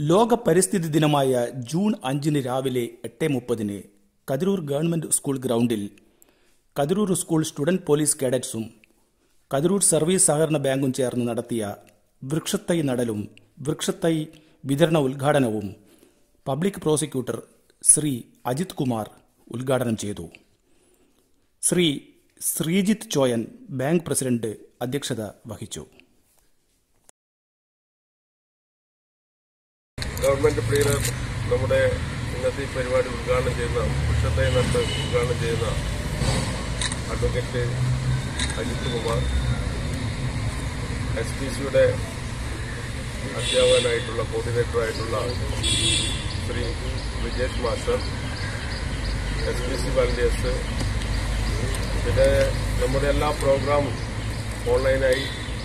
ലോക പരിസ്ഥിതി ദിനമായ ജൂൺ അഞ്ചിന് രാവിലെ എട്ട് മുപ്പതിന് കതിരൂർ ഗവൺമെന്റ് സ്കൂൾ ഗ്രൗണ്ടിൽ കതിരൂർ സ്കൂൾ സ്റ്റുഡന്റ് പോലീസ് കേഡറ്റ്സും കതിരൂർ സർവീസ് സഹകരണ ബാങ്കും ചേർന്ന് നടത്തിയ വൃക്ഷത്തൈ നടലും വൃക്ഷത്തൈ വിതരണ ഉദ്ഘാടനവും പബ്ലിക് പ്രോസിക്യൂട്ടർ ശ്രീ അജിത് കുമാർ ഉദ്ഘാടനം ചെയ്തു ശ്രീ ശ്രീജിത്ത് ചോയൻ ബാങ്ക് പ്രസിഡന്റ് അധ്യക്ഷത വഹിച്ചു ഗവൺമെന്റ് പ്രിയർ നമ്മുടെ ഇന്നത്തെ ഈ പരിപാടി ഉദ്ഘാടനം ചെയ്യുന്ന വൃക്ഷത്തെ നട്ട് ഉദ്ഘാടനം ചെയ്യുന്ന advocate Ajith Kumar S P സിയുടെ അധ്യാപകനായിട്ടുള്ള കോർഡിനേറ്ററായിട്ടുള്ള Shri Vijesh master S P C volunteers പിന്നെ നമ്മുടെ എല്ലാ പ്രോഗ്രാമും ഓൺലൈനായി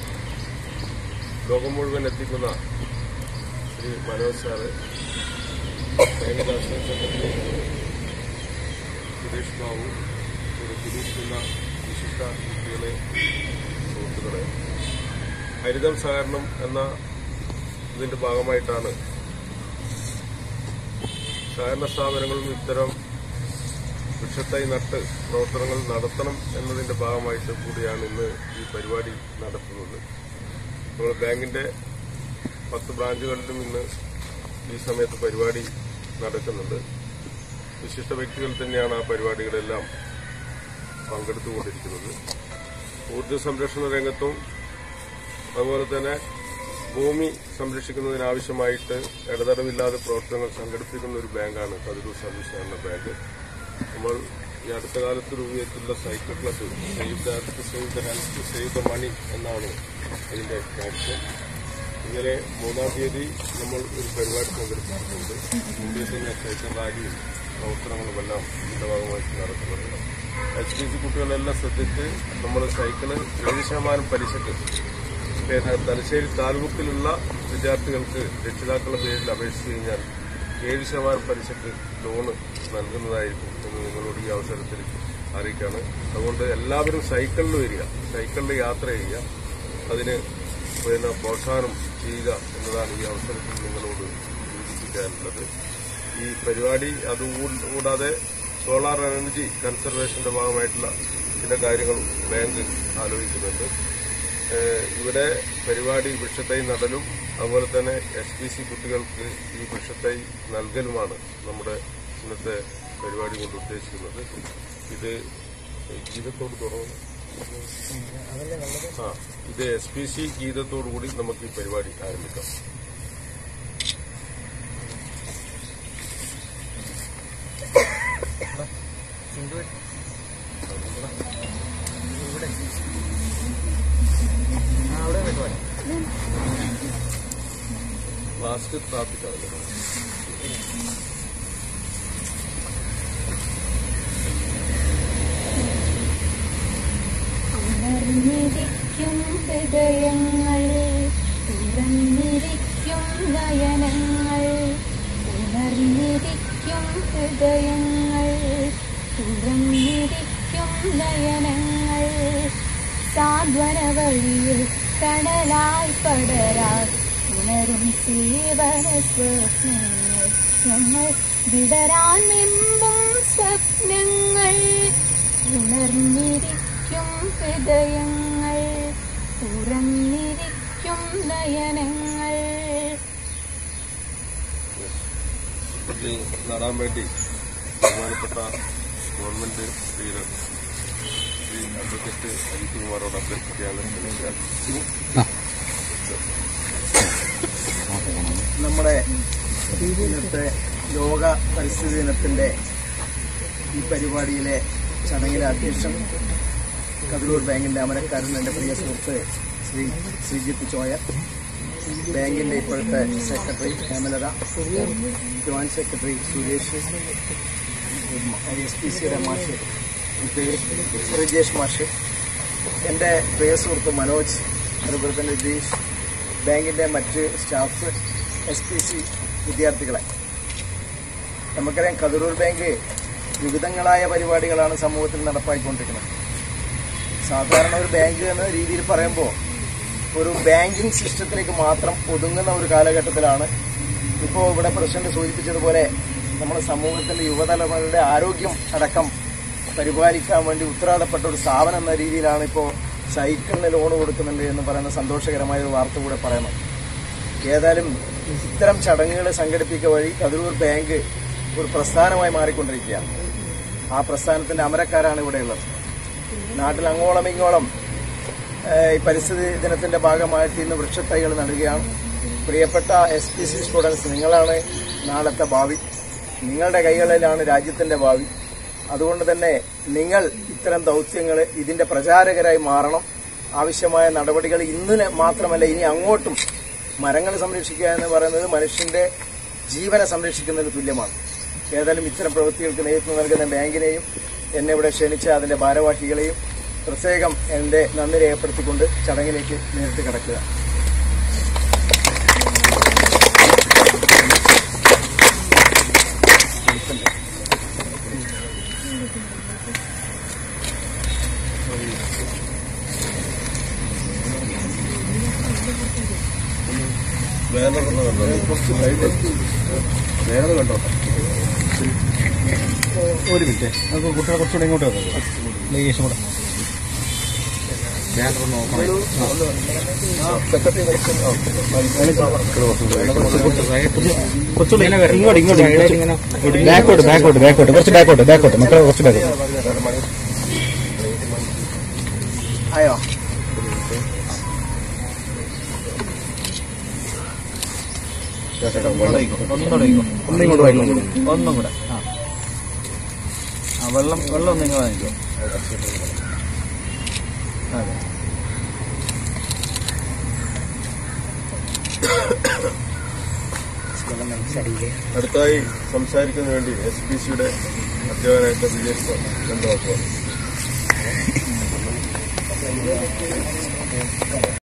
ലോകം മുഴുവൻ എത്തിക്കുന്ന Shri Manoj sir bank national secretary Suresh Babu ഇവിടെ കുടിയിരിക്കുന്ന വിശിഷ്ട വ്യക്തികളെ സുഹൃത്തുക്കളെ ഹരിതം സഹകരണം എന്ന ഇതിന്റെ ഭാഗമായിട്ടാണ് സഹകരണ സ്ഥാപനങ്ങളും ഇത്തരം വൃക്ഷത്തൈ നട്ട് പ്രവർത്തനങ്ങൾ നടത്തണം എന്നതിന്റെ ഭാഗമായിട്ട് കൂടിയാണ് ഇന്ന് ഈ പരിപാടി നടത്തുന്നത് നമ്മൾ ബാങ്കിന്റെ പത്ത് ബ്രാഞ്ചുകളിലും ഇന്ന് ഈ സമയത്ത് പരിപാടി നടക്കുന്നുണ്ട് വിശിഷ്ട വ്യക്തികൾ തന്നെയാണ് ആ പരിപാടികളെല്ലാം പങ്കെടുത്തുകൊണ്ടിരിക്കുന്നത് ഊർജ്ജ സംരക്ഷണ രംഗത്തും അതുപോലെ തന്നെ ഭൂമി സംരക്ഷിക്കുന്നതിനാവശ്യമായിട്ട് ഇടതടവില്ലാതെ പ്രവർത്തനങ്ങൾ സംഘടിപ്പിക്കുന്ന ഒരു ബാങ്കാണ് കതിരൂർ സർവീസ് സഹകരണ ബാങ്ക് നമ്മൾ ഈ അടുത്ത കാലത്ത് രൂപീകരിച്ചിട്ടുള്ള cycle club save the earth save the health save the money എന്നാണ് അതിന്റെ ക്യാപ്ഷൻ ഇന്നലെ മൂന്നാം തീയതി നമ്മൾ ഒരു പരിപാടി സംഘടിപ്പിച്ചിട്ടുണ്ട് മുംബൈ തന്നെ സൈക്കിൾ റാലിയും പ്രവർത്തനങ്ങളുമെല്ലാം ഇതിന്റെ ഭാഗമായിട്ട് നടക്കുന്നുണ്ട് എച്ച് ഡി സി കുട്ടികളെല്ലാം ശ്രദ്ധിച്ച് നമ്മൾ സൈക്കിള് ഏഴ് ശതമാനം പലിശക്ക് പിന്നെ തലശ്ശേരി താലൂക്കിലുള്ള വിദ്യാർത്ഥികൾക്ക് രക്ഷിതാക്കളുടെ പേരിൽ അപേക്ഷിച്ച് കഴിഞ്ഞാൽ ഏഴ് ശതമാനം പലിശക്ക് ലോണ് നൽകുന്നതായിരിക്കും എന്ന് നിങ്ങളോട് ഈ അവസരത്തിൽ അറിയിക്കാണ് അതുകൊണ്ട് എല്ലാവരും സൈക്കിളിൽ വരിക സൈക്കിളിൽ യാത്ര ചെയ്യുക അതിന് പിന്നെ പ്രോത്സാഹനം ചെയ്യുക എന്നതാണ് ഈ അവസരത്തിൽ നിങ്ങളോട് സൂചിപ്പിക്കാനുള്ളത് ഈ പരിപാടി അത് കൂടാതെ സോളാർ എനർജി കൺസർവേഷന്റെ ഭാഗമായിട്ടുള്ള ചില കാര്യങ്ങൾ ബാങ്ക് ആലോചിക്കുന്നുണ്ട് ഏഹ് ഇവിടെ പരിപാടി വൃക്ഷത്തൈ നടലും അതുപോലെ തന്നെ എസ് പി സി കുട്ടികൾക്ക് ഈ വൃക്ഷത്തൈ നൽകലുമാണ് നമ്മുടെ ഇന്നത്തെ പരിപാടി കൊണ്ട് ഉദ്ദേശിക്കുന്നത് ഇത് ഗീതത്തോട് തുടങ്ങുന്നു ആ ഇത് എസ് പി സി ഗീതത്തോടു കൂടി നമുക്ക് ഈ പരിപാടി ആരംഭിക്കാം ലാസ്റ്റ് ട്രാഫിക്കാണ് ഉണർന്നിരിക്കും ഹൃദയങ്ങൾ തുറന്നിരിക്കും നയനങ്ങൾ ഉണർന്നിരിക്കും ഹൃദയങ്ങൾ തുറന്നിരിക്കും നയനങ്ങൾ സാന്ത്വന വഴിയിൽ കടലായി പടരാൻ ഉണരും സേവന സ്വപ്നങ്ങൾ ഞങ്ങൾ വിടരാൻ വെമ്പും സ്വപ്നങ്ങൾ ഉണർന്നിരിക്കും ഹൃദയങ്ങൾ തുറന്നിരിക്കും നയനങ്ങൾ ഇത് നടാൻ വേണ്ടി ബഹുമാനപ്പെട്ട government leader Shri advocate Ajith കുമാറോട് അഭ്യർത്ഥിക്കുകയാണ് ക്ഷണിച്ചാൽ നമ്മുടെ ഇന്നത്തെ ലോക പരിസ്ഥിതി ദിനത്തിന്റെ ഈ പരിപാടിയിലെ ചടങ്ങിലെ അധ്യക്ഷൻ കതിരൂർ ബാങ്കിന്റെ അമരക്കാരൻ എൻ്റെ പ്രിയ സുഹൃത്ത് ശ്രീ ശ്രീജിത്ത് ചോയ ബാങ്കിന്റെ ഇപ്പോഴത്തെ secretary Hemalatha joint secretary Suresh S P സിയുടെ മാഷ് റിജേഷ് മാഷ് എൻ്റെ പ്രിയ സുഹൃത്ത് മനോജ് അതുപോലെ തന്നെ രതീഷ് ബാങ്കിൻ്റെ മറ്റ് സ്റ്റാഫ് എസ് പി സി വിദ്യാർത്ഥികളെ നമുക്കറിയാം കതിരൂർ ബാങ്ക് വിവിധങ്ങളായ പരിപാടികളാണ് സമൂഹത്തിൽ നടപ്പാക്കിക്കൊണ്ടിരിക്കുന്നത് സാധാരണ ഒരു ബാങ്ക് എന്ന രീതിയിൽ പറയുമ്പോൾ ഒരു ബാങ്കിങ് സിസ്റ്റത്തിലേക്ക് മാത്രം ഒതുങ്ങുന്ന ഒരു കാലഘട്ടത്തിലാണ് ഇപ്പോൾ ഇവിടെ പ്രസിഡന്റ് സൂചിപ്പിച്ചതുപോലെ നമ്മുടെ സമൂഹത്തിന്റെ യുവതലമുറയുടെ ആരോഗ്യം അടക്കം പരിപാലിക്കാൻ വേണ്ടി ഉത്തരവാദപ്പെട്ട ഒരു സ്ഥാപനം എന്ന രീതിയിലാണ് ഇപ്പോൾ സൈക്കിളിന് ലോൺ കൊടുക്കുന്നുണ്ട് എന്ന് പറയുന്ന സന്തോഷകരമായ ഒരു വാർത്ത കൂടെ പറയണം ഏതായാലും ഇത്തരം ചടങ്ങുകൾ സംഘടിപ്പിക്കുക വഴി കതിരൂർ ബാങ്ക് ഒരു പ്രസ്ഥാനമായി മാറിക്കൊണ്ടിരിക്കുകയാണ് ആ പ്രസ്ഥാനത്തിന്റെ അമരക്കാരാണ് ഇവിടെയുള്ളത് നാട്ടിൽ അങ്ങോളം ഇങ്ങോളം ഏഹ്, ഈ പരിസ്ഥിതി ദിനത്തിന്റെ ഭാഗമായിട്ട് ഇന്ന് വൃക്ഷത്തൈകൾ നടുകയാണ് പ്രിയപ്പെട്ട എസ് പി സി സ്റ്റുഡൻസ് നിങ്ങളാണ് നാളത്തെ ഭാവി നിങ്ങളുടെ കൈകളിലാണ് രാജ്യത്തിന്റെ ഭാവി അതുകൊണ്ട് തന്നെ നിങ്ങൾ ഇത്തരം ദൗത്യങ്ങൾ ഇതിന്റെ പ്രചാരകരായി മാറണം ആവശ്യമായ നടപടികൾ ഇന്ന് മാത്രമല്ല ഇനി അങ്ങോട്ടും മരങ്ങൾ സംരക്ഷിക്കുക എന്ന് പറയുന്നത് മനുഷ്യന്റെ ജീവനെ സംരക്ഷിക്കുന്നതിന് തുല്യമാണ് ഏതായാലും ഇത്തരം പ്രവൃത്തികൾക്ക് നേതൃത്വം നൽകുന്ന ബാങ്കിനെയും എന്നെ ഇവിടെ ക്ഷണിച്ച അതിന്റെ ഭാരവാഹികളെയും പ്രത്യേകം എന്റെ നന്ദി രേഖപ്പെടുത്തിക്കൊണ്ട് ചടങ്ങിലേക്ക് നേരിട്ട് കിടക്കുക ഒരു മിനിറ്റ് നമുക്ക് കുട്ടികളെ കുറച്ചുകൂടെ ഇങ്ങോട്ട് വെക്കാം ലേശം കൂടെ കുറച്ചുകൂടെ ഇങ്ങോട്ട് ഇങ്ങോട്ട് ബാക്കോട്ട് ബാക്കോട്ട് ബാക്കോട്ട് കുറച്ച് ബാക്കോട്ട് ബാക്കോട്ട് മക്കളെ കുറച്ച് ബാക്കോട്ട് ആയോ ഒന്നും ഇങ്ങോട്ട് വായിക്കോ ഒന്നും കൂടെ ആ ആ വെള്ളം വെള്ളം ഒന്ന് നിങ്ങൾ വാങ്ങിക്കോ അതെ അടുത്തായി സംസാരിക്കുന്നതിന് വേണ്ടി എസ് പി സിയുടെ അധ്യാപകനായിട്ട് വിജയ് ബന്ധമാക്കുക